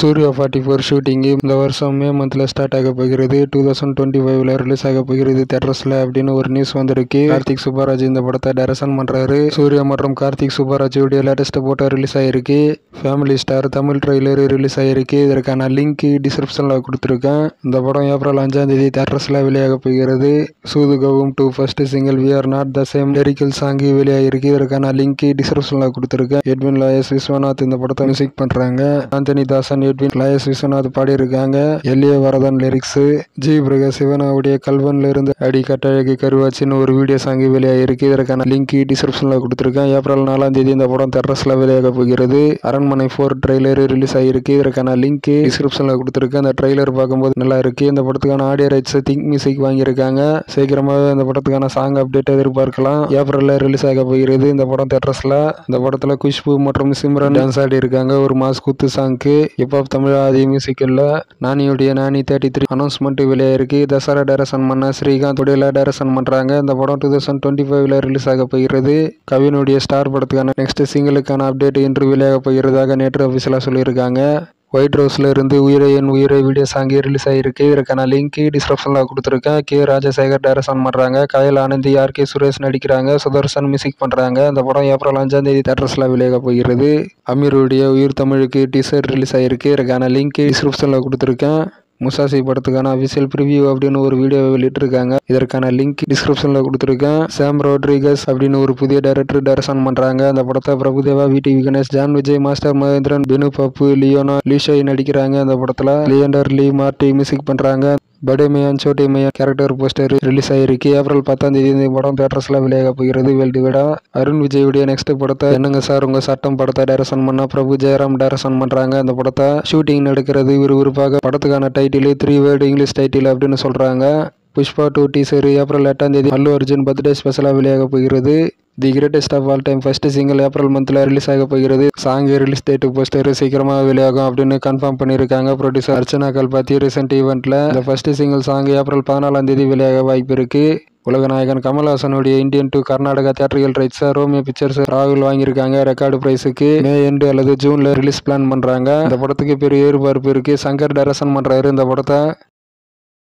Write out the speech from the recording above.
Surya forty four shooting இந்த வருஷம் மே மந்தில் ஸ்டார்ட் ஆக போகிறது டூ தௌசண்ட் டுவெண்ட்டி ஃபைவ்ல ரிலீஸ் ஆக போகிறது தேட்டர்ஸில் அப்படின்னு ஒரு நியூஸ் வந்திருக்கு கார்த்திக் சுப்பராஜ் இந்த படத்தை டைரக்ஷன் பண்ணுறாரு சூர்யா மற்றும் கார்த்திக் சுப்பராஜுடைய லேட்டஸ்ட் போட்டோ ரிலீஸ் ஆகிருக்கு family star Tamil trailer release ஆகிருக்கு இதற்கான லிங்க் டிஸ்கிரிப்ஷனில் கொடுத்துருக்கேன் இந்த படம் ஏப்ரல் அஞ்சாம் தேதி தேட்டர்ஸில் வெளியாக போகிறது சூதுகவும் two first single we are not the same lyrical song வெளியாகிருக்கு இதற்கான லிங்க் டிஸ்கிரிப்ஷனில் கொடுத்துருக்கேன் எட்வின் லாயஸ் விஸ்வநாத் இந்த படத்தை மியூசிக் பண்ணுறாங்க Anthony Dasan Edwin Louis Viswanath பாடியிருக்காங்க L A Varadhan lyrics G Prakash சிவனாவுடைய கல்வன்ல இருந்து அடி கட்டழகி கருவாச்சின்னு ஒரு வீடியோ சாங் வெளியாகிருக்கு இதற்கான லிங்க் டிஸ்கிரிப்ஷனில் கொடுத்துருக்கேன் ஏப்ரல் நாலாம் தேதி இந்த படம் தெரஸ்ல வெளியாக போகிறது அரண்மனை ஃபோர் ட்ரெய்லர் ரிலீஸ் ஆகிருக்கு இதற்கான லிங்க் டிஸ்கிரிப்ஷனில் கொடுத்துருக்கேன் அந்த ட்ரெய்லர் பார்க்கும்போது நல்லா இருக்கு இந்த படத்துக்கான ஆடியோ ரைட்ஸ் திங்க் மியூசிக் வாங்கியிருக்காங்க சீக்கிரமாகவே இந்த படத்துக்கான சாங் அப்டேட் எதிர்பார்க்கலாம் ஏப்ரல்ல ரிலீஸ் ஆக போகிறது இந்த படம் தேட்டர்ஸ்ல இந்த படத்துல குஷ்பு மற்றும் சிம்ரன் டான்ஸ் ஆடி இருக்காங்க ஒரு மாஸ் குத்து சாங்க்கு இப்போ தமிழ் ஆதி மியூசிக்கல்ல நானியுடைய நானி தேர்ட்டி த்ரீ அனௌன்ஸ்மெண்ட் வெளியாயிருக்கு தசரா டைரக்ஷன் பண்ண ஸ்ரீகாந்த் உடைய டைரக்ஷன் பண்றாங்க இந்த படம் டூ தௌசண்ட் டுவெண்ட்டி ஃபைவ்ல ரிலீஸ் ஆக போகிறது கவினுடைய ஸ்டார் படத்துக்கான நெக்ஸ்ட் சிங்கிளுக்கான அப்டேட் இன்று வெளியாக போகிறதாக நேற்று அஃபிஷியலாக சொல்லியிருக்காங்க ஒயிட் ரோஸ்ல இருந்து உயிரை என் உயிரை வீடியோ சாங்கி ரிலீஸ் ஆகிருக்கு இதற்கான லிங்க் டிஸ்கிரிப்ஷனில் கொடுத்துருக்கேன் கே ராஜசேகர் டைரக்ஷன் பண்ணுறாங்க கயல் ஆனந்தி ஆர் கே சுரேஷ் நடிக்கிறாங்க சுதர்சன் மியூசிக் பண்ணுறாங்க இந்த படம் ஏப்ரல் அஞ்சாம் தேதி தேட்டர்ஸில் வெளியாக போகிறது அமீருடைய உயிர் தமிழுக்கு டீசர் ரிலீஸ் ஆகிருக்கு இதற்கான லிங்க் டிஸ்கிரிப்ஷனில் கொடுத்துருக்கேன் முசாசி படத்துக்கான அஃபிஷியல் ப்ரிவியூ அப்படின்னு ஒரு வீடியோ வெளியிட்டிருக்காங்க இதற்கான லிங்க் டிஸ்கிரிப்ஷனில் கொடுத்துருக்கேன் சாம் ரோட்ரிகஸ் அப்படின்னு ஒரு புதிய டைரக்டர் டைரக்ஷன் பண்ணுறாங்க அந்த படத்தை Prabhudeva V D Ganesh John Vijay master Mahendran பெனு பப்பு லியோனா லீஷாய் நடிக்கிறாங்க அந்த படத்தில் லியண்டர் லீ மார்டி மியூசிக் பண்ணுறாங்க Bade Miyan Chote Miyan character poster release ஆகிருக்கு ஏப்ரல் பத்தாம் தேதி இந்த படம் தேட்டர்ஸில் வெளியாக போகிறது வேல்டு விடா அருண் விஜயுடைய நெக்ஸ்ட் படத்தை என்னங்க சார் உங்கள் சட்டம் படத்தை டைரக்ஷன் பண்ண பிரபு ஜெயராம் டைரக்ஷன் பண்ணுறாங்க அந்த படத்தை ஷூட்டிங் நடக்கிறது விறுவிறுப்பாக படத்துக்கான title three word English title அப்படின்னு சொல்கிறாங்க புஷ்பா டூ டீசர் ஏப்ரல் எட்டாம் தேதி அல்லு அர்ஜுன் பர்த்டே ஸ்பெஷலாக வெளியாக போகிறது the greatest of all time first single April மந்தில் ரிலீஸ் ஆக போகிறது சாங் ரிலீஸ் டேட்டு போஸ்டர் சீக்கிரமாக வெளியாகும் அப்படின்னு கன்ஃபார்ம் பண்ணியிருக்காங்க ப்ரொடியூசர் அர்ச்சனா கல்பாத்தி ரீசெண்ட் ஈவெண்ட்டில் இந்த ஃபர்ஸ்ட் சிங்கிள் சாங் ஏப்ரல் பதினாலாம் தேதி வெளியாக வாய்ப்பு இருக்கு உலகநாயகன் கமல்ஹாசனுடைய இந்தியன் டு கர்நாடகா தியேட்டர்கள் ரைட்ஸை ரோமியோ பிக்சர்ஸ் ராகுல் வாங்கியிருக்காங்க ரெக்கார்டு பிரைஸுக்கு மே எண்டு அல்லது ஜூனில் ரிலீஸ் பிளான் பண்ணுறாங்க இந்த படத்துக்கு பெரிய எதிர்பார்ப்பு இருக்கு சங்கர் டைரக்ஷன் பண்ணுறாரு இந்த படத்தை